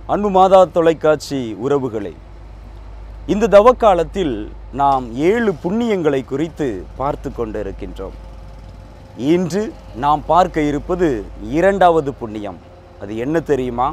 அன்பு மாதா தொலைக்காட்சி உறவுகளே இந்த தவக்காலத்தில் நாம் ஏழு புண்ணியங்களை குறித்து பார்த்து கொண்டிருக்கின்றோம் இன்று நாம் பார்க்க இருப்பது இரண்டாவது புண்ணியம் அது என்ன தெரியுமா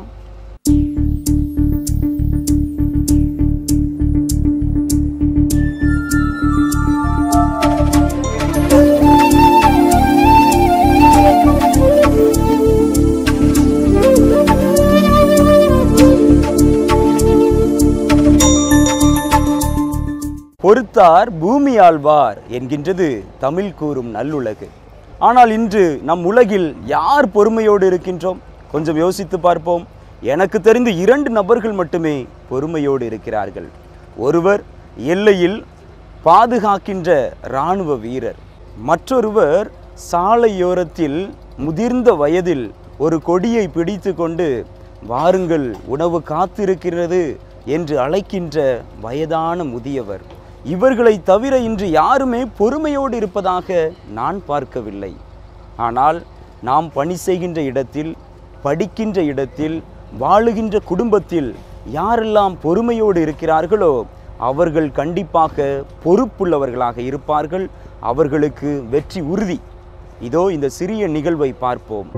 பொறுத்தார் பூமி ஆழ்வார் என்கின்றது தமிழ் கூறும் நல்லுலகு ஆனால் இன்று நம் உலகில் யார் பொறுமையோடு இருக்கின்றோம் கொஞ்சம் யோசித்து பார்ப்போம் எனக்கு தெரிந்து இரண்டு நபர்கள் மட்டுமே பொறுமையோடு இருக்கிறார்கள் ஒருவர் எல்லையில் பாதுகாக்கின்ற இராணுவ வீரர் மற்றொருவர் சாலையோரத்தில் முதிர்ந்த வயதில் ஒரு கொடியை பிடித்து கொண்டு வாருங்கள் உணவு காத்திருக்கிறது என்று அழைக்கின்ற வயதான முதியவர் இவர்களை தவிர இன்று யாருமே பொறுமையோடு இருப்பதாக நான் பார்க்கவில்லை ஆனால் நாம் பணி செய்கின்ற இடத்தில் படிக்கின்ற இடத்தில் வாழுகின்ற குடும்பத்தில் யாரெல்லாம் பொறுமையோடு இருக்கிறார்களோ அவர்கள் கண்டிப்பாக பொறுப்புள்ளவர்களாக இருப்பார்கள் அவர்களுக்கு வெற்றி உறுதி இதோ இந்த சிறிய நிகழ்வை பார்ப்போம்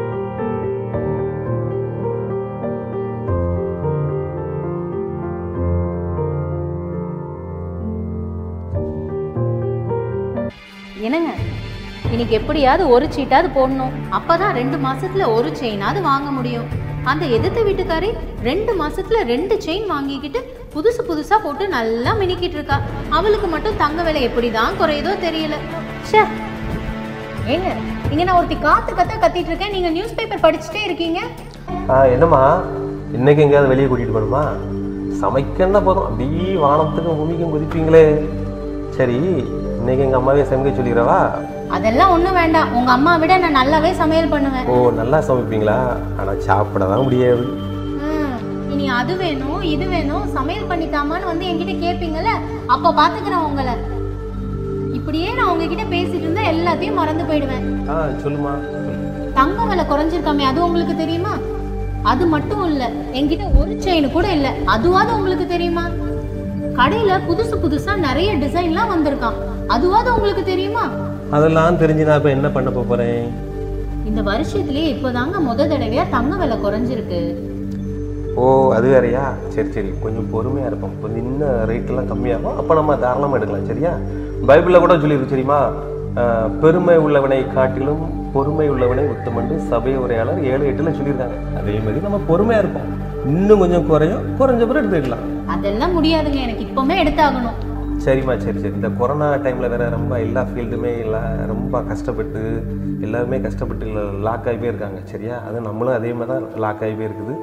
என்னங்க இன்னைக்கு எப்படியாவது ஒரு சீட்டாவது போடணும் அப்பதான் ரெண்டு மாசத்துல ஒரு செயினாவது வாங்க முடியும் அந்த எதிர்த்த வீட்டுக்காரி ரெண்டு மாசத்துல ரெண்டு செயின் வாங்கிக்கிட்டு புதுசு புதுசா போட்டு நல்லா மினிக்கிட்டு இருக்கா அவளுக்கு மட்டும் தங்க விலை எப்படிதான் குறையுதோ தெரியல ச்சே ஏங்க இங்க நான் ஒருத்தி காத்து கத்த கத்திட்டு இருக்கேன் நீங்க நியூஸ் பேப்பர் படிச்சுட்டே இருக்கீங்க ஆ என்னம்மா இன்னைக்கு எங்கேயாவது வெளியே கூட்டிகிட்டு போகணுமா சமைக்கன்னா போதும் அப்படியே வானத்துக்கும் பூமிக்கும் குதிப்பீங்களே சரி இன்னைக்கு எங்கள் அம்மாவே சமைக்க சொல்லிக்கிறவா அதெல்லாம் ஒண்ணும் வேண்டாம் உங்க அம்மா விட நான் நல்லாவே சமையல் பண்ணுவேன் ஓ நல்லா சமைப்பீங்களா ஆனால் சாப்பிட தான் முடியாது ம், இனி அது வேணும் இது வேணும் சமையல் பண்ணித்தாமான்னு வந்து என்கிட்ட கேட்பீங்கல்ல அப்ப பாத்துக்கிறேன் உங்களை இப்படியே நான் உங்ககிட்ட பேசிட்டு இருந்தா எல்லாத்தையும் மறந்து போயிடுவேன் ஆ சொல்லுமா தங்க விலை குறைஞ்சிருக்காமே அது உங்களுக்கு தெரியுமா அது மட்டும் இல்ல என்கிட்ட ஒரு செயின் கூட இல்ல அதுவாது உங்களுக்கு தெரியுமா கடையில புதுசு புதுசா நிறைய டிசைன்லாம் வந்திருக்கான் அதுவாது உங்களுக்கு தெரியுமா அதெல்லாம் தெரிஞ்சு நான் இப்போ என்ன பண்ண போகிறேன் இந்த வருஷத்துலயே இப்போதாங்க முத தடவையா தங்க விலை குறைஞ்சிருக்கு ஓ அது வேறையா சரி சரி கொஞ்சம் பொறுமையாக இருப்போம் கொஞ்சம் இன்னும் ரேட்டெல்லாம் கம்மியாகும் அப்போ நம்ம தாராளமாக எடுக்கலாம் சரியா பைபிளில் கூட சொல்லியிருக்கு தெரியுமா ஆஹ், பெருமை உள்ளவனை காட்டிலும் பொறுமை உள்ளவனை உத்தமன்று சபை உரையாளர் ஏழு எட்டில் சொல்லியிருக்காங்க அதே மாதிரி நம்ம பொறுமையாக இருப்போம் இன்னும் கொஞ்சம் குறையும் குறைஞ்ச பிறகு எடுத்துக்கலாம் அதெல்லாம் முடியாதுங்க எனக்கு இப்பவுமே எடுத்தாகணும் சரிம்மா சரி சரி இந்த கொரோனா டைமில் வேற ரொம்ப எல்லா ஃபீல்டுமே எல்லாம் ரொம்ப கஷ்டப்பட்டு எல்லாருமே கஷ்டப்பட்டு லாக் ஆகி போயிருக்காங்க சரியா அது நம்மளும் அதே மாதிரி தான் லாக் ஆகி போயிருக்குது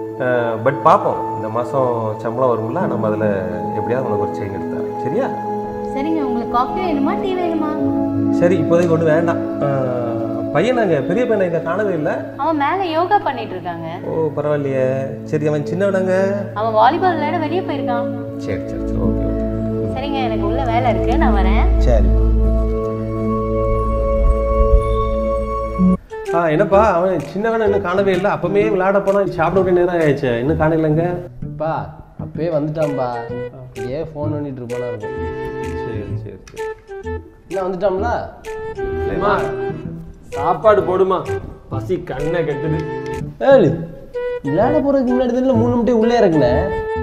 பட் பார்ப்போம் இந்த மாதம் சம்பளம் வரும்ல நம்ம அதில் எப்படியாவது உனக்கு ஒரு செயின் எடுத்தாரேன் சரியா சரிங்க உங்களுக்கு காஃபி வேணுமா டீ வேணுமா சரி இப்போதைக்கு ஒன்றும் வேண்டாம் அஹ், பையன் நாங்கள் பெரிய பையனை இதை காணவே இல்லை அவன் மேல யோகா பண்ணிட்டு இருக்காங்க ஓ பரவாயில்லையே சரி அவன் சின்னவனங்க அவன் வாலிபால் விளையாட வெளியே போயிருக்கான் சரி சரி சரி ஓகே ஓகே சரிங்க எனக்கு உள்ள வேலை இருக்கு நான் வரேன் சரி ஆ என்னப்பா அவன் சின்னவன் இன்னும் காணவே இல்லை அப்பமே விளையாட போனா சாப்பிட வேண்டிய நேரம் ஆயிடுச்சு இன்னும் காணலைங்க பா அப்பயே வந்துட்டான்பா இதே ஃபோன் பண்ணிட்டு இருப்பானா இருக்கும் சரி சரி சரி என்ன வந்துட்டான்ல அம்மா, சாப்பாடு போடுமா பசி கண்ணை கட்டுது ஏழு விளையாட போறதுக்கு முன்னாடி தானே மூணு மட்டே உள்ளே இறக்குனேன்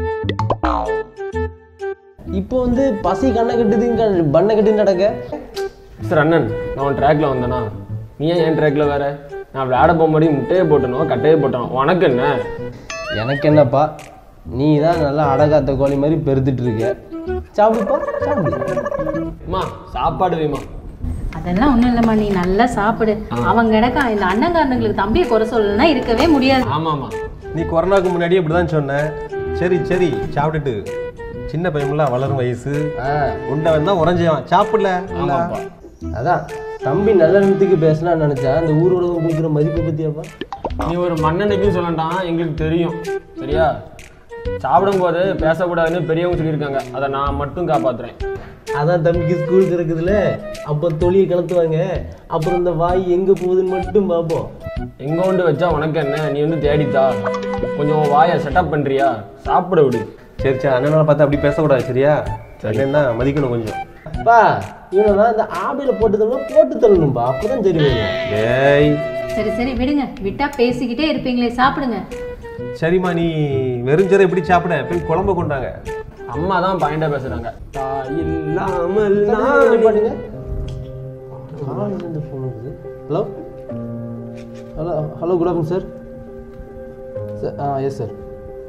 இப்போ வந்து பசி கண்ணை கட்டுதுங்க பண்ணை கட்டு நடக்க சார் அண்ணன் நான் உன் ட்ராக்ல வந்தேனா நீ ஏன் என் ட்ராக்ல வேற நான் விளையாட போகும்போது முட்டையை போட்டனோ கட்டையை போட்டனோ உனக்கு என்ன எனக்கு என்னப்பா நீ தான் நல்லா அடகாத்த கோழி மாதிரி பெருத்துட்டு இருக்க சாப்பிடுப்பா சாப்பிடு அம்மா சாப்பாடு வேமா அதெல்லாம் ஒண்ணும் இல்லம்மா நீ நல்லா சாப்பிடு அவன் கிடக்கா இந்த அண்ணங்காரனுங்களுக்கு தம்பியை குறை சொல்லணும்னா இருக்கவே முடியாது ஆமாம்மா நீ கொரோனாக்கு முன்னாடியே இப்படி தான் சொன்னேன் சரி சரி சாப்பிட்டுட்டு சின்ன பையன்லாம் வளரும் வயசு ஆ உண்டவன் தான் உறைஞ்சவன் சாப்பிடல ஆமாப்பா அதான் தம்பி நல்ல நிமித்துக்கு பேசலாம்னு நினைச்சா அந்த ஊர் உலகம் கொடுக்குற மதிப்பை பத்தியாப்பா நீ ஒரு மண்ணெண்ணைக்கும் சொல்லண்டாம் எங்களுக்கு தெரியும் சரியா சாப்பிடும்போது பேசக்கூடாதுன்னு பெரியவங்க சொல்லியிருக்காங்க அதை நான் மட்டும் காப்பாத்துறேன் அதான் தம்பிக்கு ஸ்கூல் இருக்குதுல்ல அப்போ தொழியை கலத்துவாங்க அப்புறம் இந்த வாய் எங்கே போகுதுன்னு மட்டும் பார்ப்போம் எங்க கொண்டு வச்சா உனக்கு என்ன நீ வந்து தேடித்தா கொஞ்சம் உன் வாயை செட்டப் பண்றியா சாப்பிட விடு சரி சரி அண்ணனால பார்த்து அப்படி பேசக்கூடாது சரியா அண்ணன்னா மதிக்கணும் கொஞ்சம் பா இவனை இந்த ஆபியில் போட்டுதோம்னா போட்டு தள்ளணும்பா அப்பதான் சரி வரும் ஏய் சரி சரி விடுங்க விட்டா பேசிக்கிட்டே இருப்பீங்களே சாப்பிடுங்க சரிம்மா நீ வெறுஞ்சரை எப்படி சாப்பிட போய் குழம்பு கொண்டாங்க அம்மா தான் பாயிண்டா பேசுறாங்க இல்லாமல் பாட்டுங்க காலேஜ் ஃபோன் வருது hello hello hello good afternoon sir sir ah yes sir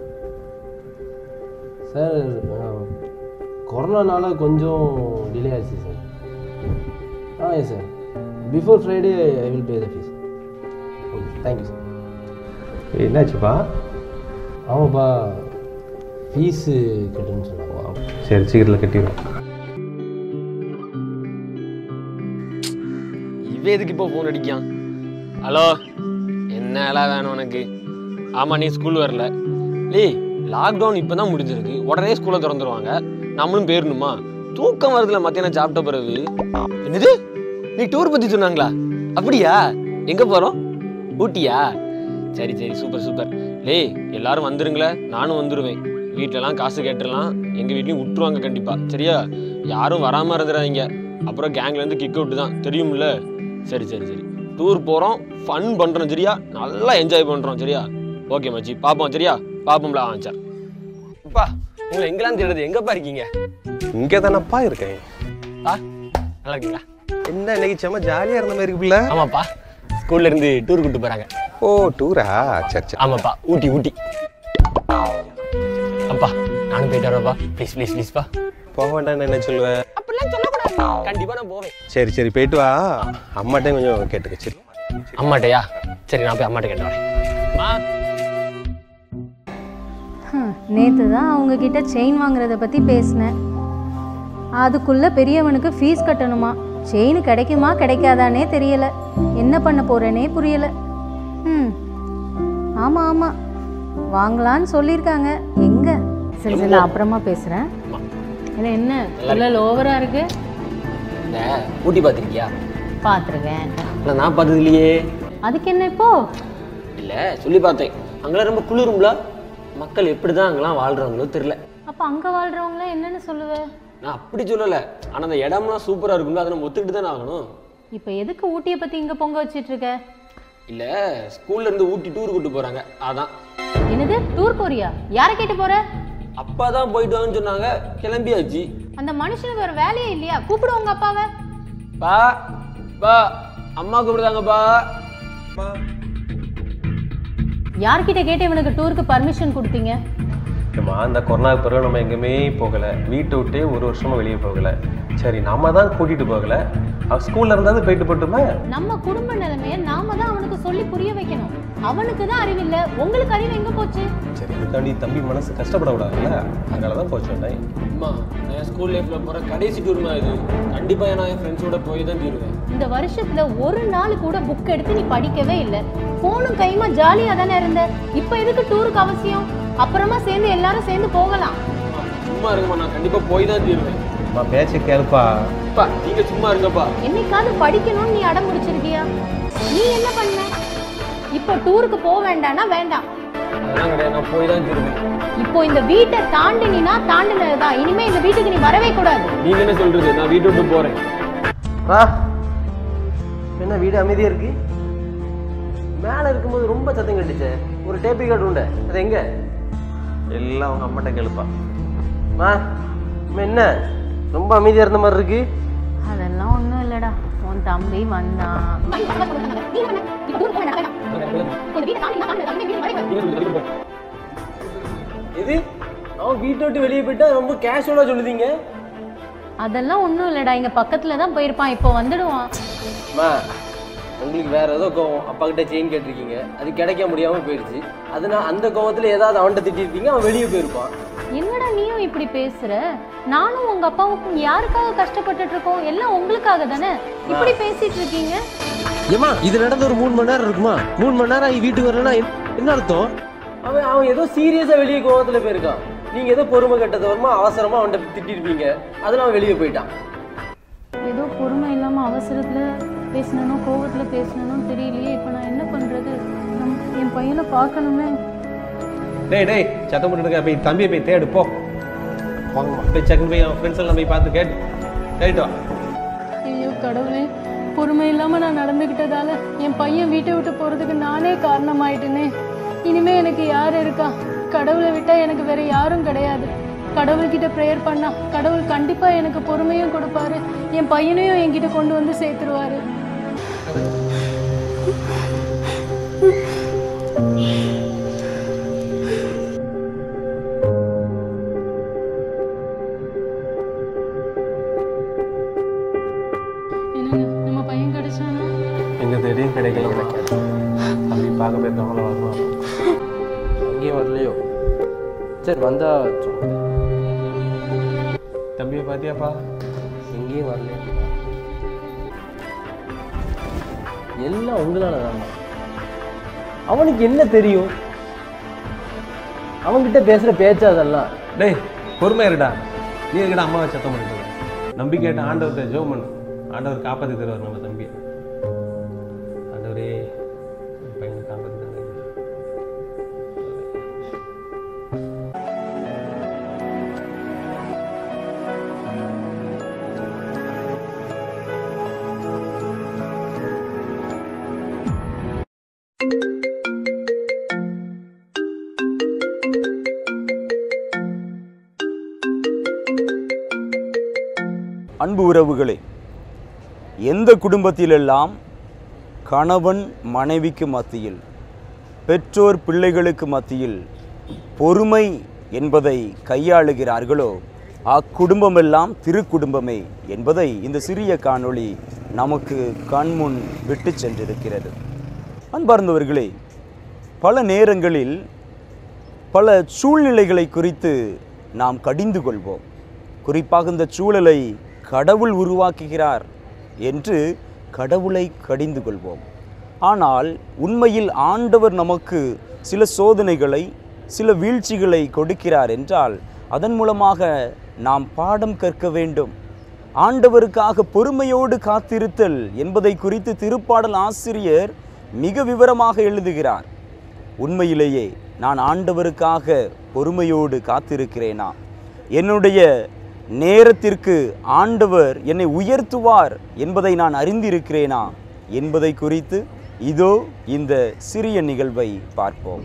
sir கொரோனானால கொஞ்சம் டிலே ஆச்சு sir ah yes sir before Friday I will pay the fees okay thank you sir என்னாச்சுப்பா ஆமாப்பா ஃபீஸு கட்டுன்னு சொன்னாங்க சரி சீக்கிரத்தில் கட்டிடுவோம் இவன் எதுக்கு இப்போ ஃபோன் அடிக்கான் ஹலோ என்னலாம் வேணும் உனக்கு ஆமாம் நீ ஸ்கூல் வரல லேய் லாக்டவுன் இப்போ தான் முடிஞ்சிருக்கு உடனே ஸ்கூலை திறந்துருவாங்க நம்மளும் போயிடணுமா தூக்கம் வருதுல மத்தியானம் சாப்பிட்ட பிறகு என்னது நீ டூர் பற்றி சொன்னாங்களா அப்படியா எங்கே போகிறோம் ஊட்டியா சரி சரி சூப்பர் சூப்பர் லேய் எல்லாரும் வந்துருங்களே நானும் வந்துடுவேன் வீட்டிலலாம் காசு கேட்டுடலாம் எங்கள் வீட்லேயும் விட்டுருவாங்க கண்டிப்பாக சரியா யாரும் வராமல் இருந்துடாதீங்க அப்புறம் கேங்லேருந்து கிக் அவுட் தான் தெரியும்ல சரி சரி சரி டூர் போகிறோம் ஃபன் பண்ணுறோம் சரியா நல்லா என்ஜாய் பண்ணுறோம் சரியா ஓகே மச்சி பார்ப்போம் சரியா பார்ப்போம்ல ஆ சார் அப்பா உங்களை எங்கெல்லாம் தேடுறது எங்கப்பா இருக்கீங்க இங்கே தானப்பா இருக்கேன் ஆ நல்லா இருக்கீங்களா என்ன இன்னைக்கு செம்ம ஜாலியாக இருந்த மாதிரி இருக்குல்ல ஆமாப்பா ஸ்கூல்ல இருந்து டூர் கூட்டு போறாங்க ஓ டூரா சரி சரி ஆமாப்பா ஊட்டி ஊட்டி அப்பா நானும் போயிட்டு வரப்பா ப்ளீஸ் ப்ளீஸ் ப்ளீஸ்ப்பா போக வேண்டாம்னு என்ன சொல்லுவேன் அப்படிலாம் சொல்லக்கூடாது கண்டிப்பா நான் போவேன் சரி சரி போயிட்டு வா அம்மாட்டையும் கொஞ்சம் கேட்டுக்க சரி அம்மாட்டையா சரி நான் போய் அம்மாட்ட கேட்டு வரேன் அம்மா நேற்று தான் அவங்க கிட்ட செயின் வாங்குறத பற்றி பேசினேன் அதுக்குள்ள பெரியவனுக்கு ஃபீஸ் கட்டணுமா செயின் கிடைக்குமா கிடைக்காதானே தெரியல என்ன பண்ண போறேனே புரியல ம் ஆமாம் ஆமாம் வாங்கலான்னு சொல்லியிருக்காங்க எங்க சரி சரி நான் அப்புறமா பேசுகிறேன் இல்லை என்ன குள்ளல் ஓவராக இருக்கு இந்த ஊட்டி பார்த்துருக்கியா பார்த்துருக்கேன் இல்லை நான் பார்த்தது இல்லையே அதுக்கு என்ன இப்போ இல்லை சொல்லி பார்த்தேன் அங்கெல்லாம் ரொம்ப குளிரும்ல மக்கள் எப்படி தான் அங்கெல்லாம் வாழ்கிறாங்களோ தெரில அப்போ அங்கே வாழ்கிறவங்கள என்னன்னு சொல்லுவேன் நான் அப்படி சொல்லலை ஆனால் அந்த இடம்லாம் சூப்பராக இருக்கும்ல அதை நம்ம ஒத்துக்கிட்டு தானே ஆகணும் இப்போ எதுக்கு ஊட்டியை பற்றி இங்கே பொங்க வச்சிட்டு இருக்க இல்லை ஸ்கூல்ல இருந்து ஊட்டி டூர் கூட்டு போகிறாங்க அதான் என்னது டூர் போறியா யாரை கேட்டு போற அப்பா தான் போயிட்டு வாங்கன்னு சொன்னாங்க கிளம்பியாச்சு அந்த மனுஷனுக்கு வேற வேலையே இல்லையா கூப்பிடு உங்க அப்பாவை பா பா அம்மா கூப்பிடுதாங்கப்பா யார்கிட்ட கேட்டு இவனுக்கு டூருக்கு பர்மிஷன் கொடுத்தீங்க ஏம்மா அந்த கொரோனாவுக்கு பிறகு நம்ம எங்கேயுமே போகலை வீட்டை விட்டே ஒரு வருஷமா வெளியே போகலை சரி நம்ம தான் கூட்டிகிட்டு போகலை அவன் ஸ்கூலில் இருந்தாலும் போயிட்டு போட்டுமே நம்ம குடும்ப நிலைமைய நாம தான் அவனுக்கு சொல்லி புரிய வைக்கணும் அவனுக்கு தான் அறிவில்ல உங்களுக்கு அறிவு எங்க போச்சு சரி இதுக்காண்டி தம்பி மனசு கஷ்டப்படக்கூடாதுல்ல அதனால தான் போச்சு சொன்னேன் அம்மா நான் என் ஸ்கூல் லைஃப்பில் போகிற கடைசி டூர்மா இது கண்டிப்பாக நான் என் ஃப்ரெண்ட்ஸோட போய் தான் தீருவேன் இந்த வருஷத்துல ஒரு நாள் கூட புக் எடுத்து நீ படிக்கவே இல்லை போனும் கைமா ஜாலியா தானே இருந்த இப்போ எதுக்கு டூருக்கு அவசியம் அப்புறமா சேர்ந்து எல்லாரும் சேர்ந்து போகலாம் அம்மா, சும்மா இருங்கம்மா நான் கண்டிப்பாக போய் தான் தீருவேன் அம்மா பேச்சை கேளுப்பா அப்பா நீங்கள் சும்மா இருங்கப்பா என்னைக்காவது படிக்கணும்னு நீ அடம் முடிச்சிருக்கியா நீ என்ன பண்ண இப்போ டூருக்கு போக வேண்டாம்னா வேண்டாம் அதெல்லாம் கிடையாது நான் போய் தான் தீருவேன் இப்போ இந்த வீட்டை தாண்டினா தாண்டினதுதான் இனிமே இந்த வீட்டுக்கு நீ வரவே கூடாது நீங்கள் என்ன சொல்கிறது நான் வீட்டு விட்டு போகிறேன் வா என்ன வீடு அமைதியாக இருக்கு மேலே இருக்கும்போது ரொம்ப சத்தம் கட்டுச்சே ஒரு டேப்பி கார்டு உண்டு அது எங்க எல்லாம் அவங்க அம்மாட்ட கேளுப்பா மா அம்மா, என்ன ரொம்ப அமைதியாக இருந்த மாதிரி இருக்கு அதெல்லாம் ஒண்ணும் இல்லடா உன் தம்பி வந்தான் இது அவன் வீட்டை விட்டு வெளியே போயிட்டா ரொம்ப கேஷுவலாக சொல்லுதீங்க அதெல்லாம் ஒண்ணும் இல்லடா இங்க பக்கத்துல தான் போயிருப்பான் இப்போ வந்துடுவான் மா உங்களுக்கு வேற ஏதோ கோவம் அப்பா கிட்ட செயின் கேட்டிருக்கீங்க அது கிடைக்க முடியாம போயிடுச்சு அதனால அந்த கோவத்துல ஏதாவது அவன்கிட்ட திட்டிருப்பீங்க அவன் வெளியே போயிருப்பான் என்னடா நீயும் இப்படி பேசுற நானும் உங்க அப்பாவுக்கும் யாருக்காக கஷ்டப்பட்டுட்டு இருக்கோம் எல்லாம் உங்களுக்காக தானே இப்படி பேசிட்டு இருக்கீங்க ஏமா இது நடந்து ஒரு மூணு மணி நேரம் இருக்குமா மூணு மணி நேரம் ஆகி வீட்டுக்கு வரலன்னா என்ன- என்ன அர்த்தம் அவன் அவன் ஏதோ சீரியஸா வெளியே கோவத்துல போயிருக்கான் நீங்க ஏதோ பொறுமை கட்டதவரமா அவசரமா அவன்கிட்ட திட்டிருப்பீங்க அதுல அவன் வெளியே போயிட்டான் ஏதோ பொறுமை இல்லாமல் அவசரத்தில் பேசணும் கோவத்தில் பேசணும் தெரியலையே இப்போ நான் என்ன பண்ணுறது நம் என் பையனை பார்க்கணுமே டேய் டேய் சத்தம் போட்டுருக்க போய் தம்பியை போய் தேடு போ வாங்கம்மா போய் செகண்ட் போய் அவன் ஃப்ரெண்ட்ஸ் எல்லாம் போய் பார்த்து கேட்டு கேட்டு வா ஐயோ கடவுளே பொறுமை இல்லாமல் நான் நடந்துக்கிட்டதால என் பையன் வீட்டை விட்டு போகிறதுக்கு நானே காரணமாயிட்டேனே இனிமே எனக்கு யார் இருக்கா கடவுளை விட்டால் எனக்கு வேற யாரும் கிடையாது கடவுள்கிட்ட ப்ரேயர் பண்ணா கடவுள் கண்டிப்பாக எனக்கு பொறுமையும் கொடுப்பாரு என் பையனையும் என்கிட்ட கொண்டு வந்து சேர்த்துருவாரு என்னங்க நம்ம பையன் கிடைச்சானா எங்க தேடியும் கிடைக்கலம்மா தம்பி பார்க்க போயிருக்காங்களோ வருவாங்க அங்கேயும் வரலையோ சரி வந்தா சொல்லுங்க. தம்பியை பார்த்தியாப்பா எங்கேயும் வரலையோ எல்லாம் உங்களால தான் அவனுக்கு என்ன தெரியும் அவன்கிட்ட பேசுற பேச்சா அதெல்லாம் டேய் பொறுமையா இருடா நீ எங்கடா அம்மாவை சத்தம் பண்ணிட்டு நம்பிக்கைட்ட ஆண்டவர்கிட்ட ஜெபம் பண்ணு ஆண்டவர் காப்பாத்தி தருவார் நம்ம தம்பியை ஆண்டவரே என் பையனை காப்பாத்தி தாங்க அன்பு உறவுகளே எந்த குடும்பத்திலெல்லாம் கணவன் மனைவிக்கு மத்தியில் பெற்றோர் பிள்ளைகளுக்கு மத்தியில் பொறுமை என்பதை கையாளுகிறார்களோ அக்குடும்பமெல்லாம் திருக்குடும்பமே என்பதை இந்த சிறிய காணொளி நமக்கு கண்முன் விட்டு சென்றிருக்கிறது அன்பார்ந்தவர்களே பல நேரங்களில் பல சூழ்நிலைகளை குறித்து நாம் கடிந்து கொள்வோம் குறிப்பாக இந்த சூழலை கடவுள் உருவாக்குகிறார் என்று கடவுளை கடிந்து கொள்வோம் ஆனால் உண்மையில் ஆண்டவர் நமக்கு சில சோதனைகளை சில வீழ்ச்சிகளை கொடுக்கிறார் என்றால் அதன் மூலமாக நாம் பாடம் கற்க வேண்டும் ஆண்டவருக்காக பொறுமையோடு காத்திருத்தல் என்பதை குறித்து திருப்பாடல் ஆசிரியர் மிக விவரமாக எழுதுகிறார் உண்மையிலேயே நான் ஆண்டவருக்காக பொறுமையோடு காத்திருக்கிறேனா என்னுடைய நேரத்திற்கு ஆண்டவர் என்னை உயர்த்துவார் என்பதை நான் அறிந்திருக்கிறேனா என்பதை குறித்து இதோ இந்த சிறிய நிகழ்வை பார்ப்போம்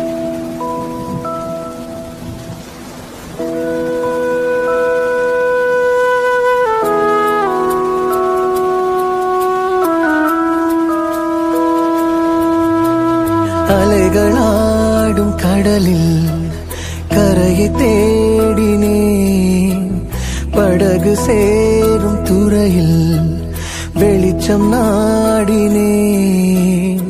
அலைகளாடும் கடலில் கரையை தேடினேன் படகு சேரும் துறையில் வெளிச்சம் நாடினேன்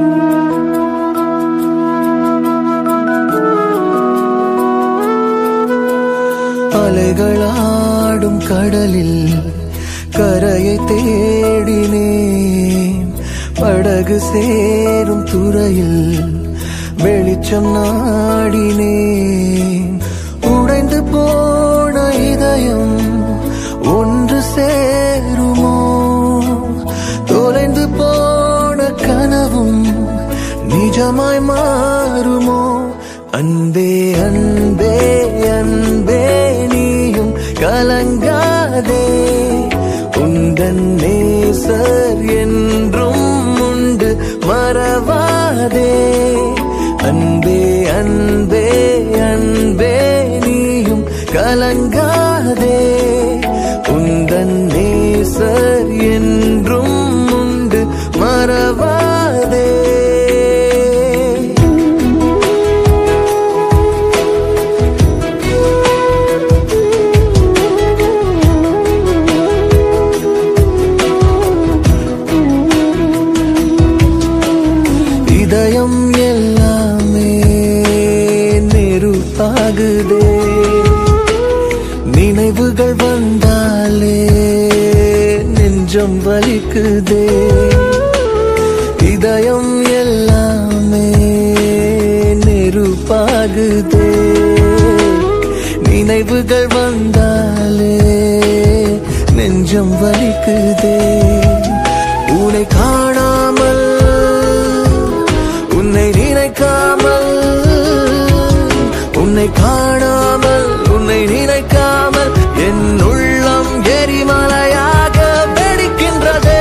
அலைகளாடும் கடலில் கரையை தேடினேன் படகு சேரும் துறையில் வெளிச்சம் நாடினேன் உடைந்து போன இதயம் ஒன்று சேருமோ தொலைந்து போன கனவும் நிஜமாய் மாறுமோ அன்பே அன்பே அன்பே நீயும் கலங்காதே உந்தன் நேசர் என்றும் உண்டு மறவாதே அன்பே அன்பே அன்பே நீயும் கலங்காதே உந்தன் நேசர் என்றும் உண்டு மறவாதே இதயம் எல்லாமே நெருப்பாகுதே நினைவுகள் வந்தாலே நெஞ்சம் வலிக்குதே இதயம் எல்லாமே நெருப்பாகுதே சிரிப்பாகுதே நினைவுகள் வந்தாலே நெஞ்சம் வலிக்குதே உன்னை காணாமல் உன்னை நினைக்காமல் உன்னை காணாமல் உன்னை நினைக்காமல் என் உள்ளம் எரிமலையாக வெடிக்கின்றதே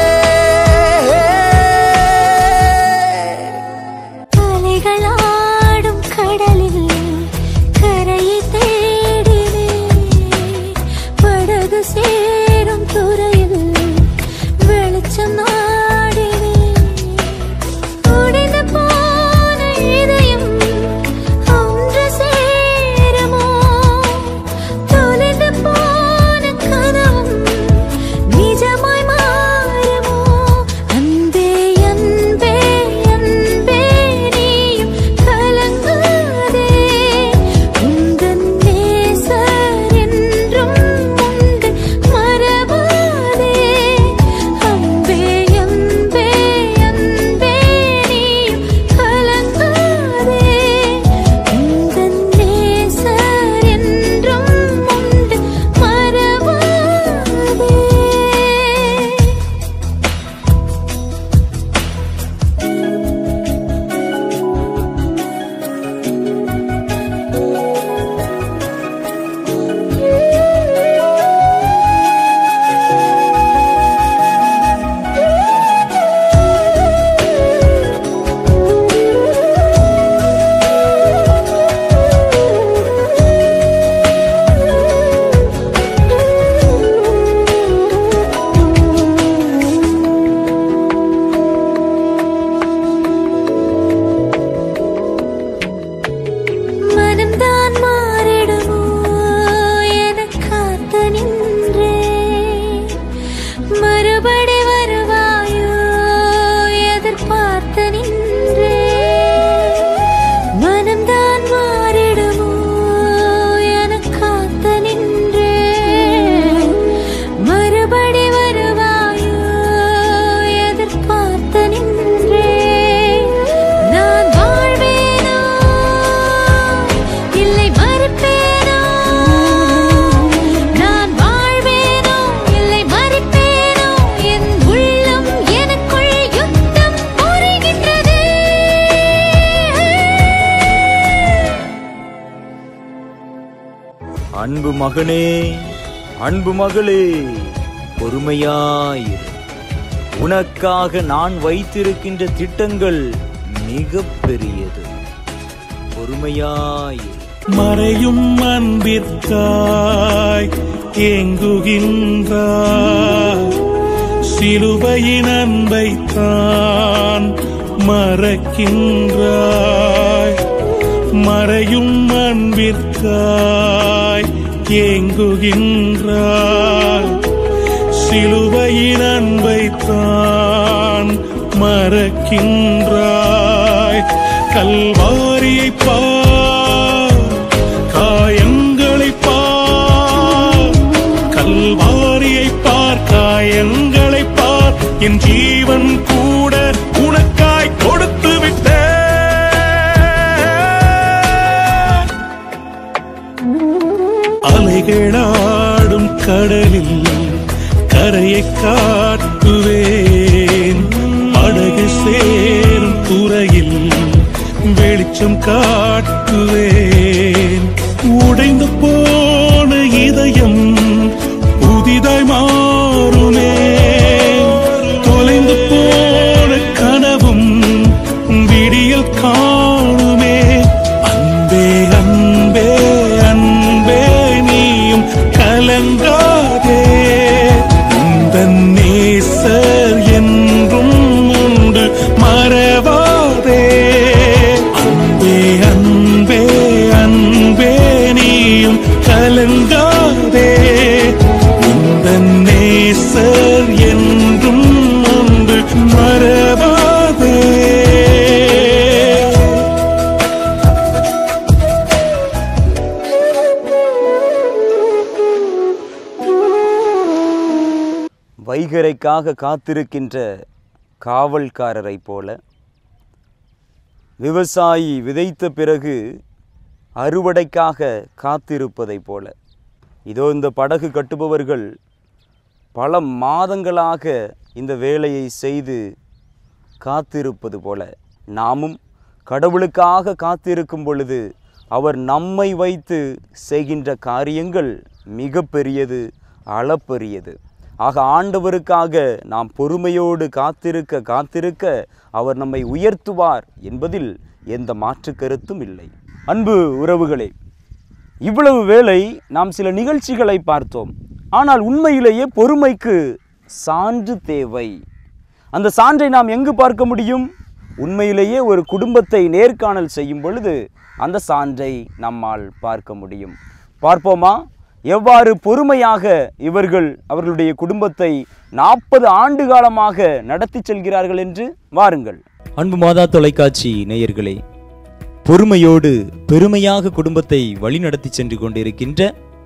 அலைகளாடும் கடலில் கரையை தேடினேன் படகு சேரும் துறையில் வெளிச்சம் நாடினேன் உடைந்து போன இதயம் ஒன்று சேருமோ தொலைந்து போன கனவும் நிஜமாய் மாறுமோ அன்பே அன்பே அன்பே நீயும் கலங்காதே உந்தன் நேசர் என்றும் உண்டு மறவாதே அன்பே அன்பே அன்பே நீயும் கலங்காதே உந்தன் நேசர் என்றும் உண்டு மறவாதே மனம்தான் மாறிடுமோ என காத்து நின்றேன் மறுபடி வருவாயோ எதிர்பார்த்து நின்றேன் மனம்தான் மாறிடுமோ என காத்து நின்றேன் மறுபடி வருவாயோ எதிர்பார்த்து நின்றேன் நான் வாழ்வேனோ இல்லை மறுப்பேனோ நான் வாழ்வேனோ இல்லை மறுப்பேனோ என் உள்ளம் எனக்குள் யுத்தம் புரிகின்றதே அன்பு மகனே அன்பு மகளே பொறுமையாயிரு உனக்காக நான் வைத்திருக்கின்ற திட்டங்கள் மிக பெரியது பொறுமையாயிரு மறையும் அன்பிற்காய் ஏங்குகின்றார் சிலுவையின் அன்பைத்தான் மறக்கின்றாய் மறையும் அன்பிற்காய் ஏங்குகின்றாய் சிலுவையின் அன்பைத்தான் மறக்கின்றாய் கல்வாரியை பார் காயங்களை பார் கல்வாரியை பார் காயங்களை பார் என் ஜீவன் கூட உனக்காய் கொடுத்து விட்டேன் அலைகளாடும் கடலில் கரையை காட்டுவேன் படகு சேரும் துறையில் வெளிச்சம் காட்டுவேன் உடைந்து போன இதயம் புதிதாய் மாறுமே தொலைந்து போன கனவும் விடியல் காணுமே அன்பே அன்பே அன்பே நீயும் கலங்காதே உந்தன் நேசர் என்றும் உண்டு மறவாதே அன்பே அன்பே அன்பே நீயும் கலங்காதே உந்தன் நேசர் என்றும் உண்டு மறவாதே வைகரைக்காக காத்திருக்கின்ற காவல்காரரைப் போல விவசாயி விதைத்த பிறகு அறுவடைக்காக காத்திருப்பதைப் போல இதோ இந்த படகு கட்டுபவர்கள் பல மாதங்களாக இந்த வேலையை செய்து காத்திருப்பது போல நாமும் கடவுளுக்காக காத்திருக்கும் பொழுது அவர் நம்மை வைத்து செய்கின்ற காரியங்கள் மிக பெரியது அளப்பெரியது ஆக ஆண்டவருக்காக நாம் பொறுமையோடு காத்திருக்க காத்திருக்க அவர் நம்மை உயர்த்துவார் என்பதில் எந்த மாற்று கருத்தும் இல்லை அன்பு உறவுகளே இவ்வளவு வேளை நாம் சில நிகழ்ச்சிகளை பார்த்தோம் ஆனால் உண்மையிலேயே பொறுமைக்கு சான்று தேவை அந்த சான்றை நாம் எங்கு பார்க்க முடியும் உண்மையிலேயே ஒரு குடும்பத்தை நேர்காணல் செய்யும் பொழுது அந்த சான்றை நம்மால் பார்க்க முடியும் பார்ப்போமா எவ்வாறு பொறுமையாக இவர்கள் அவர்களுடைய குடும்பத்தை நாற்பது ஆண்டு காலமாக நடத்தி செல்கிறார்கள் என்று வாருங்கள் அன்பு மாதா தொலைக்காட்சி நேயர்களே பொறுமையோடு பெருமையாக குடும்பத்தை வழிநடத்தி சென்று கொண்டிருக்கின்ற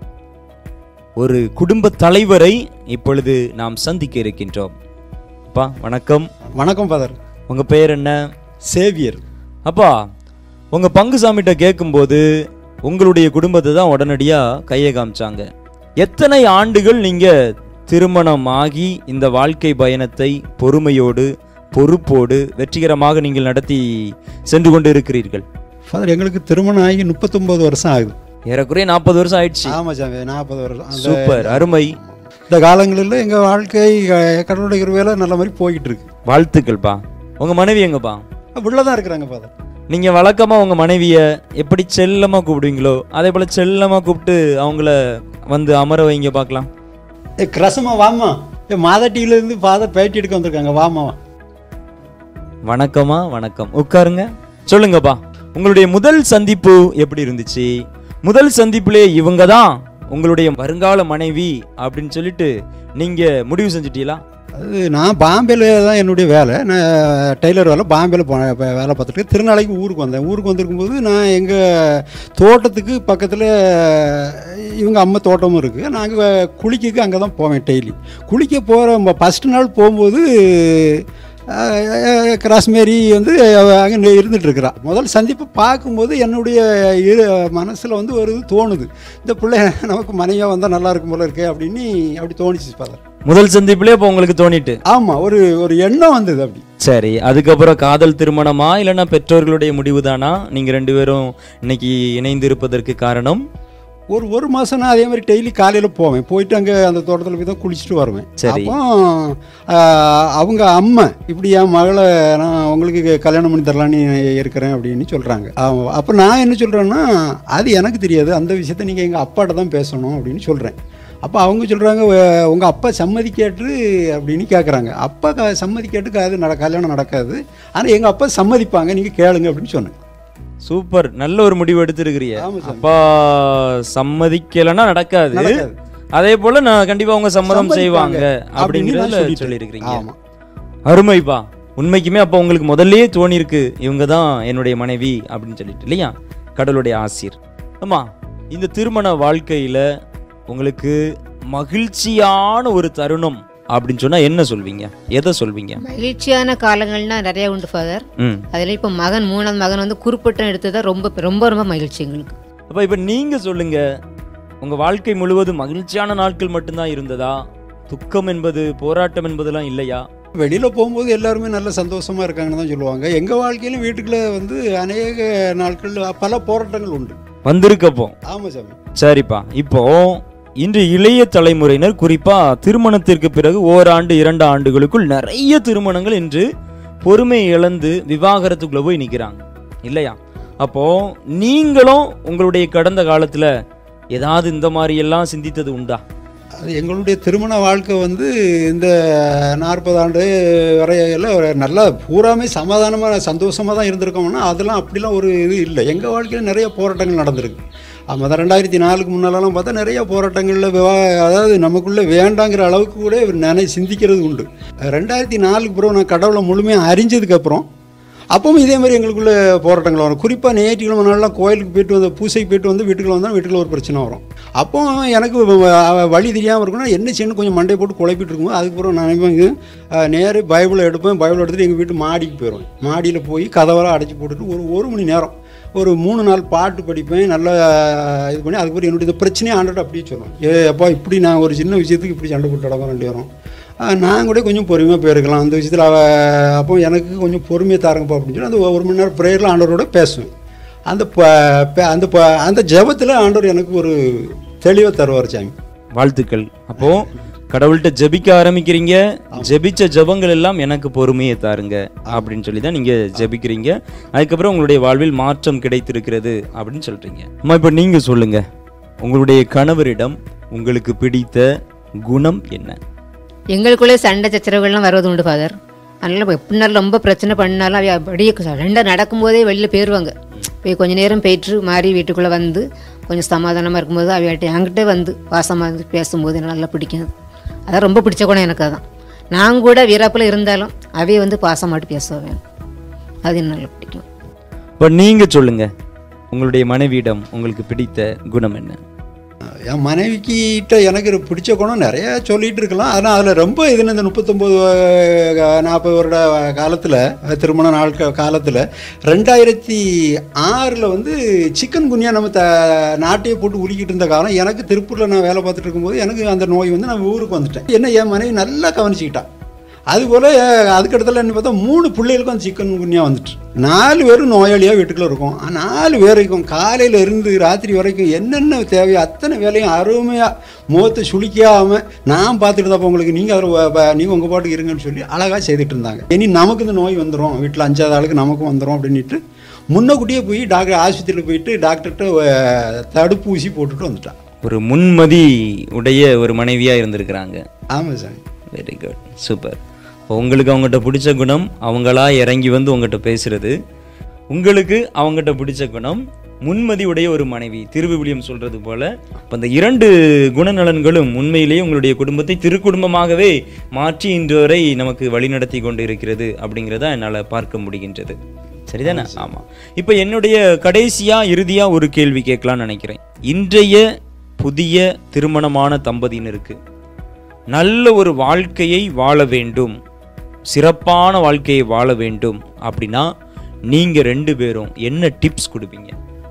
ஒரு குடும்ப தலைவரை இப்பொழுது நாம் சந்திக்க இருக்கின்றோம் அப்பா வணக்கம் வணக்கம் ஃபாதர் உங்க பெயர் என்ன சேவியர் அப்பா உங்க பங்குசாமிகிட்ட கேட்கும்போது உங்களுடைய குடும்பத்தை தான் உடனடியாக கையை காமிச்சாங்க எத்தனை ஆண்டுகள் நீங்க திருமணம் ஆகி இந்த வாழ்க்கை பயணத்தை பொறுமையோடு பொறுப்போடு வெற்றிகரமாக நீங்கள் நடத்தி சென்று கொண்டு இருக்கிறீர்கள் ஃபாதர் எங்களுக்கு திருமணம் ஆகி முப்பத்தொம்பது வருஷம் ஆகுது ஏறக்குறைய நாற்பது வருஷம் ஆயிடுச்சு ஆமாம் சாமி நாற்பது வருஷம் அந்த- சூப்பர் அருமை இந்த காலங்களில் எங்கள் வாழ்க்கை அஹ், கடவுளுடைய கிருபையில நல்ல மாதிரி போய்கிட்டு இருக்கு வாழ்த்துக்கள்ப்பா உங்க மனைவி எங்கப்பா உள்ளே தான் இருக்கிறாங்க ஃபாதர் நீங்க வழக்கமா உங்க மனைவிய எப்படி செல்லமா கூப்பிடுவீங்களோ அதே போல செல்லமா கூப்பிட்டு அவங்கள வந்து அமர வைங்க பார்க்கலாம் ஏ கிரசமா வாமா ஏ மாதா டிவிலேருந்து ஃபாதர் பேட்டி எடுக்க வந்திருக்காங்க வாமா வணக்கமா வணக்கம் உட்காருங்க சொல்லுங்கப்பா உங்களுடைய முதல் சந்திப்பு எப்படி இருந்துச்சு முதல் சந்திப்புலே இவங்க தான் உங்களுடைய வருங்கால மனைவி அப்படின்னு சொல்லிட்டு நீங்க முடிவு செஞ்சிட்டீங்களா அது நான் பாம்பேல தான் என்னுடைய வேலை நான் டெய்லர் வேலை பாம்பேல போ ப- வேலை பார்த்துட்டு திருநாளைக்கு ஊருக்கு வந்தேன் ஊருக்கு வந்திருக்கும்போது நான் எங்கள் தோட்டத்துக்கு பக்கத்தில் இவங்க அம்மா தோட்டமும் இருக்குது நாங்கள் குளிக்க அங்கே தான் போவேன் டெய்லி குளிக்க போகிற ஃபஸ்ட்டு நாள் போகும்போது கிராஸ்மேரி வந்து அங்கே இருந்துட்டு இருக்கிறா முதல் சந்திப்பு பார்க்கும்போது என்னுடைய இரு மனசில் வந்து ஒரு இது தோணுது இந்த பிள்ளை நமக்கு மனைவியாக வந்தால் நல்லா இருக்கும் போல இருக்கே அப்படின்னு அப்படி தோணுச்சு ஃபாதர் முதல் சந்திப்புலே இப்போ உங்களுக்கு தோணிட்டு ஆமா ஒரு ஒரு எண்ணம் வந்தது அப்படி சரி அதுக்கப்புறம் காதல் திருமணமா இல்லைன்னா பெற்றோர்களுடைய முடிவுதானா நீங்க ரெண்டு பேரும் இன்னைக்கு இணைந்து இருப்பதற்கு காரணம் ஒரு ஒரு மாதம் நான் அதே மாதிரி டெய்லி காலையில் போவேன் போயிட்டு அங்கே அந்த தோட்டத்தில் போய் தான் குளிச்சுட்டு வருவேன் சரி. அப்போ ஆஹ், அவங்க அம்மா இப்படி என் மகளை நான் உங்களுக்கு கல்யாணம் பண்ணி தரலான்னு இருக்கிறேன் அப்படின்னு சொல்கிறாங்க அப்போ நான் என்ன சொல்கிறேன்னா அது எனக்கு தெரியாது அந்த விஷயத்த நீங்கள் எங்கள் அப்பாட்ட தான் பேசணும் அப்படின்னு சொல்கிறேன் அப்போ அவங்க சொல்கிறாங்க உங்கள் அப்பா சம்மதிக்கேட்டு அப்படின்னு கேட்குறாங்க அப்பா க சம்மதிக்கேட்டுக்கு அது நட கல்யாணம் நடக்காது ஆனால் எங்கள் அப்பா சம்மதிப்பாங்க நீங்கள் கேளுங்க அப்படின்னு சொன்னேன் சூப்பர் நல்ல ஒரு முடிவு எடுத்திருக்கிறீங்க ஆமா சாமி. அப்பா சம்மதிக்கலைன்னா நடக்காது நடக்காது. அதே போல நான் கண்டிப்பா அவங்க சம்மதம் சம்மதிப்பாங்க செய்வாங்க அப்படின்னு நான் அப்படிங்கிறதுல சொல்லிட்டேன். சொல்லியிருக்கிறீங்க ஆமா. அருமைப்பா உண்மைக்குமே அப்போ உங்களுக்கு முதல்லயே தோணி இருக்கு இவங்க தான் என்னுடைய மனைவி அப்படின்னு சொல்லிட்டு இல்லையா கடவுளுடைய ஆசீர் ஆமா இந்த திருமண வாழ்க்கையில உங்களுக்கு மகிழ்ச்சியான ஒரு தருணம் அப்படின்னு சொன்னா என்ன சொல்வீங்க எதை சொல்வீங்க மகிழ்ச்சியான காலங்கள்னா நிறைய உண்டு ஃபாதர் ம் அதில் இப்போ மகன் மூணாவது மகன் வந்து குறிப்பிட்டம் எடுத்தது ரொம்ப ரொம்ப ரொம்ப மகிழ்ச்சி எங்களுக்கு அப்ப இப்ப நீங்க சொல்லுங்க உங்க வாழ்க்கை முழுவதும் மகிழ்ச்சியான நாட்கள் மட்டும்தான் இருந்ததா துக்கம் என்பது போராட்டம் என்பதெல்லாம் இல்லையா வெளியில் போகும்போது எல்லாருமே நல்ல சந்தோஷமாக இருக்காங்கன்னு தான் சொல்லுவாங்க எங்கள் வாழ்க்கையிலும் வீட்டுக்குள்ளே வந்து அநேக நாட்கள் பல போராட்டங்கள் உண்டு வந்திருக்கப்போ ஆமாம் சாமி சரிப்பா இப்போ இன்று இளைய தலைமுறையினர் குறிப்பா திருமணத்திற்கு பிறகு ஓராண்டு இரண்டு ஆண்டுகளுக்குள் நிறைய திருமணங்கள் இன்று பொறுமை இழந்து விவாகரத்துக்குள்ள போய் நிக்கிறாங்க இல்லையா அப்போ நீங்களும் உங்களுடைய கடந்த காலத்துல ஏதாவது இந்த மாதிரி எல்லாம் சிந்தித்தது உண்டா அது எங்களுடைய திருமண வாழ்க்கை வந்து இந்த நாற்பது ஆண்டு வரையில ஒரு நல்லா பூராமே சமாதானமாக சந்தோஷமாக தான் இருந்திருக்கோம்னா அதெல்லாம் அப்படிலாம் ஒரு இது இல்லை எங்கள் வாழ்க்கையில் நிறைய போராட்டங்கள் நடந்திருக்கு ஆமாம் ரெண்டாயிரத்தி நாலுக்கு முன்னாலலாம் பார்த்தா நிறைய போராட்டங்களில் விவா அதாவது நமக்குள்ளே வேண்டாங்கிற அளவுக்கு கூட நினை சிந்திக்கிறது உண்டு ரெண்டாயிரத்தி நாலுக்கு பிறகு நான் கடவுளை முழுமையாக அறிஞ்சதுக்கப்புறம் அப்பவும் இதே மாதிரி எங்களுக்குள்ள போராட்டங்கள் வரும் குறிப்பாக ஞாயிற்றுக்கிழமை நாள்லாம் கோயிலுக்கு போயிட்டு வந்து பூசைக்கு போயிட்டு வந்து வீட்டுக்குள்ள வந்தால் வீட்டுக்குள்ள ஒரு பிரச்சனை வரும் அப்போ எனக்கு வ- வ- வழி தெரியாமல் இருக்கணும் என்ன செய்யணும் கொஞ்சம் மண்டையை போட்டு குழப்பிட்டு இருக்கும்போது அதுக்கப்புறம் நான் நினைப்பேன் நேரு பைபிளை எடுப்பேன் பைபிள் எடுத்துகிட்டு எங்கள் வீட்டு மாடிக்கு போயிடுவேன் மாடியில் போய் கதவெல்லாம் அடைச்சி போட்டுட்டு ஒரு ஒரு மணி நேரம் ஒரு மூணு நாள் பாட்டு படிப்பேன் நல்லா இது பண்ணி அதுக்கப்புறம் என்னுடைய இந்த பிரச்சனையை ஆண்டுட்டு அப்படியே சொல்லுவேன் ஏ அப்பா இப்படி நான் ஒரு சின்ன விஷயத்துக்கு இப்படி சண்டை போட்டு நடக்கும் ரெண்டு பேரும் ஆஹ் நான் கூட கொஞ்சம் பொறுமையாக போயிருக்கலாம் அந்த விஷயத்தில் அவ அப்போ எனக்கு கொஞ்சம் பொறுமையை தாருங்கப்பா அப்படின்னு சொல்லி அந்த ஒரு மணி நேரம் ப்ரேயரில் ஆண்டவரோட பேசுவேன் அந்த ப- ப- அந்த ப- அந்த ஜெபத்தில் ஆண்டவர் எனக்கு ஒரு தெளிவாக தருவார் சாமி வாழ்த்துக்கள் அப்போ கடவுள்கிட்ட ஜெபிக்க ஆரம்பிக்கிறீங்க ஜெபிச்ச ஜெபங்கள் எல்லாம் எனக்கு பொறுமையை தாருங்க அப்படின்னு சொல்லி தான் நீங்க ஜெபிக்கிறீங்க அதுக்கப்புறம் உங்களுடைய வாழ்வில் மாற்றம் கிடைத்திருக்கிறது அப்படின்னு சொல்றீங்க அம்மா இப்போ நீங்க சொல்லுங்க உங்களுடைய கணவரிடம் உங்களுக்கு பிடித்த குணம் என்ன எங்களுக்குள்ளே சண்டை சச்சரவுகள்லாம் வருவது உண்டு ஃபாதர் அதனால் எப்படினாலும் ரொம்ப பிரச்சனை பண்ணாலும் அவ அப்படியே ரெண்டை நடக்கும்போதே வெளியில் போயிடுவாங்க போய் கொஞ்ச நேரம் போயிட்டு மாறி வீட்டுக்குள்ளே வந்து கொஞ்சம் சமாதானமாக இருக்கும்போது அவையாட்டி என்கிட்ட வந்து பாசமாக இருந்து பேசும்போது எனக்கு நல்லா பிடிக்கும் அதான் ரொம்ப பிடிச்ச குணம் எனக்கு அதான் நான் கூட வீராப்பில் இருந்தாலும் அவைய வந்து பாசமாட்டு பேசுவேன் அது எனக்கு நல்லா பிடிக்கும் இப்போ நீங்க சொல்லுங்க உங்களுடைய மனைவியிடம் உங்களுக்கு பிடித்த குணம் என்ன என் மனைவிக்கிட்ட எனக்கு ஒரு பிடிச்ச குணம் நிறைய சொல்லிட்டு இருக்கலாம் ஆனால் அதில் ரொம்ப இதுன்னு இந்த முப்பத்தொம்போது நாற்பது வருட காலத்தில் திருமண நாள் காலத்தில் ரெண்டாயிரத்தி ஆறில் வந்து சிக்கன் குனியா நம்ம த நாட்டையே போட்டு உருக்கிட்டு இருந்த காலம் எனக்கு திருப்பூரில் நான் வேலை பார்த்துட்டு இருக்கும்போது எனக்கு அந்த நோய் வந்து நான் ஊருக்கு வந்துட்டேன் என்ன என் மனைவி நல்லா கவனிச்சுக்கிட்டான் அதுபோல் அதுக்கடுத்துல என்ன பார்த்தா மூணு பிள்ளைகளுக்கும் அந்த சிக்கன் குனியா வந்துட்டு நாலு பேரும் நோயாளியாக வீட்டுக்குள்ளே இருக்கும் ஆ, நாலு பேருக்கும் காலையில் இருந்து ராத்திரி வரைக்கும் என்னென்ன தேவையோ அத்தனை வேலையும் அருமையாக முகத்தை சுளிக்காமல் நான் பார்த்துட்டு இருந்தப்போ உங்களுக்கு நீங்கள் அதில் நீங்கள் உங்கள் பாட்டுக்கு இருங்கன்னு சொல்லி அழகாக செய்துட்டு இருந்தாங்க இனி நமக்கு இந்த நோய் வந்துடும் வீட்டில் அஞ்சாவது ஆளுக்கு நமக்கும் வந்துடும் அப்படின்ட்டு முன்னக்கூட்டியே போய் டாக்டர் ஆஸ்பத்திரியில் போயிட்டு டாக்டர்கிட்ட அஹ், தடுப்பூசி போட்டுட்டு வந்துட்டான் ஒரு முன்மதி உடைய ஒரு மனைவியா இருந்திருக்கிறாங்க ஆமாம் சார் வெரி குட் சூப்பர் உங்களுக்கு அவங்ககிட்ட பிடிச்ச குணம் அவங்களா இறங்கி வந்து உங்ககிட்ட பேசுறது உங்களுக்கு அவங்ககிட்ட பிடிச்ச குணம் முன்மதி உடைய ஒரு மனைவி திருவிவிலியம் சொல்றது போல இப்போ இந்த இரண்டு குணநலன்களும் உண்மையிலேயே உங்களுடைய குடும்பத்தை திருக்குடும்பமாகவே மாற்றி இன்று வரை நமக்கு வழிநடத்தி கொண்டு இருக்கிறது அப்படிங்கிறத என்னால் பார்க்க முடிகின்றது சரிதானே ஆமாம் இப்போ என்னுடைய கடைசியா இறுதியா ஒரு கேள்வி கேட்கலாம்னு நினைக்கிறேன் இன்றைய புதிய திருமணமான தம்பதியினருக்கு நல்ல ஒரு வாழ்க்கையை வாழ வேண்டும் சிறப்பான வாழ்க்கையை வாழ வேண்டும் அப்படின்னா நீங்க ரெண்டு பேரும் என்ன டிப்ஸ் கொடுப்பீங்க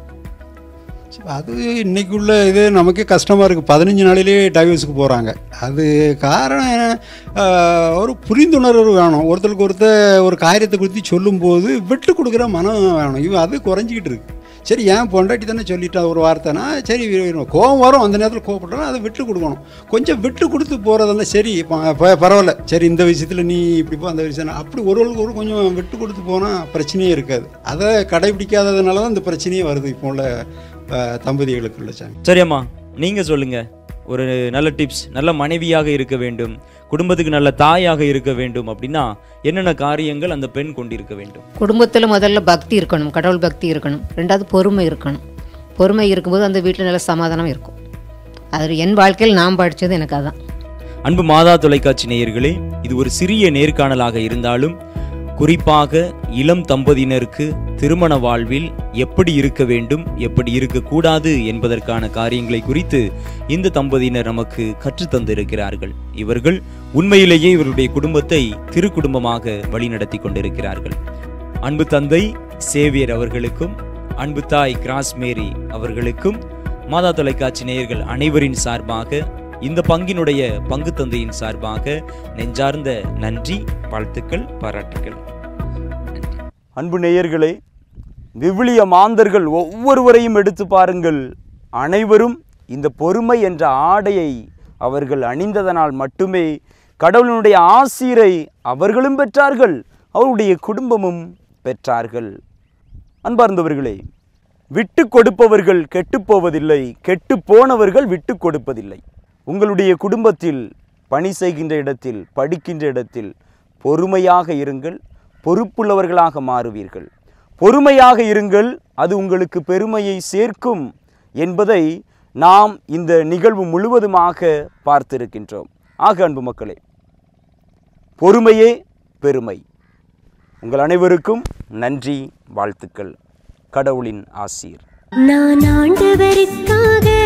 அது இன்னைக்குள்ள இது நமக்கே கஷ்டமாக இருக்குது பதினஞ்சு நாளிலேயே டைவர்ஸுக்கு போகிறாங்க அது காரணம் என்ன? ஆஹ், ஒரு புரிந்துணர்வு வேணும் ஒருத்தருக்கு ஒருத்தர் ஒரு காரியத்தை குறித்து சொல்லும்போது விட்டு கொடுக்குற மனம் வேணும் இவன் அது குறைஞ்சிக்கிட்டு இருக்கு சரி ஏன் பொண்டாட்டி தானே சொல்லிட்டா ஒரு வார்த்தைனா சரி வி- கோவம் வரும் அந்த நேரத்தில் கோவப்பட்டோம் அதை விட்டு கொடுக்கணும் கொஞ்சம் விட்டு கொடுத்து போகிறதெல்லாம் சரி ப- ப- பரவாயில்ல சரி இந்த விஷயத்தில் நீ இப்படி போ அந்த விஷயம் அப்படி ஒருவருக்கு ஒரு கொஞ்சம் விட்டு கொடுத்து போனால் பிரச்சனையே இருக்காது அதை கடைபிடிக்காததுனால தான் இந்த பிரச்சனையே வருது இப்போ உள்ள அஹ், தம்பதிகளுக்குள்ள சாமி சரியம்மா நீங்க சொல்லுங்க ஒரு நல்ல டிப்ஸ் நல்ல மனைவியாக இருக்க வேண்டும் குடும்பத்துக்கு நல்ல தாயாக இருக்க வேண்டும் அப்படின்னா என்னென்ன காரியங்கள் அந்த பெண் கொண்டிருக்க வேண்டும் குடும்பத்தில் முதல்ல பக்தி இருக்கணும் கடவுள் பக்தி இருக்கணும் ரெண்டாவது பொறுமை இருக்கணும் பொறுமை இருக்கும்போது அந்த வீட்டில் நல்ல சமாதானம் இருக்கும் அது என் வாழ்க்கையில் நான் படித்தது எனக்கு அதான் அன்பு மாதா தொலைக்காட்சி நேயர்களே இது ஒரு சிறிய நேர்காணலாக இருந்தாலும் குறிப்பாக இளம் தம்பதியினருக்கு திருமண வாழ்வில் எப்படி இருக்க வேண்டும் எப்படி இருக்கக்கூடாது என்பதற்கான காரியங்களை குறித்து இந்த தம்பதியினர் நமக்கு கற்றுத் தந்திருக்கிறார்கள் இவர்கள் உண்மையிலேயே இவருடைய குடும்பத்தை திருக்குடும்பமாக வழிநடத்தி கொண்டிருக்கிறார்கள் அன்பு தந்தை சேவியர் அவர்களுக்கும் அன்பு தாய் கிராஸ் மேரி அவர்களுக்கும் மாதா தொலைக்காட்சி நேயர்கள் அனைவரின் சார்பாக இந்த பங்கினுடைய பங்கு தந்தையின் சார்பாக நெஞ்சார்ந்த நன்றி வாழ்த்துக்கள் பாராட்டுக்கள் அன்பு நேயர்களே விவிலிய மாந்தர்கள் ஒவ்வொருவரையும் எடுத்து பாருங்கள் அனைவரும் இந்த பொறுமை என்ற ஆடையை அவர்கள் அணிந்ததனால் மட்டுமே கடவுளினுடைய ஆசீரை அவர்களும் பெற்றார்கள் அவருடைய குடும்பமும் பெற்றார்கள் அன்பார்ந்தவர்களே விட்டு கொடுப்பவர்கள் கெட்டுப் போவதில்லை கெட்டு போனவர்கள் விட்டு கொடுப்பதில்லை உங்களுடைய குடும்பத்தில் பணி செய்கின்ற இடத்தில் படிக்கின்ற இடத்தில் பொறுமையாக இருங்கள் பொறுப்புள்ளவர்களாக மாறுவீர்கள் பொறுமையாக இருங்கள் அது உங்களுக்கு பெருமையை சேர்க்கும் என்பதை நாம் இந்த நிகழ்வு முழுவதுமாக பார்த்திருக்கின்றோம் ஆக அன்பு மக்களே பொறுமையே பெருமை உங்கள் அனைவருக்கும் நன்றி வாழ்த்துக்கள் கடவுளின் ஆசீர் நான் ஆண்டவருக்காக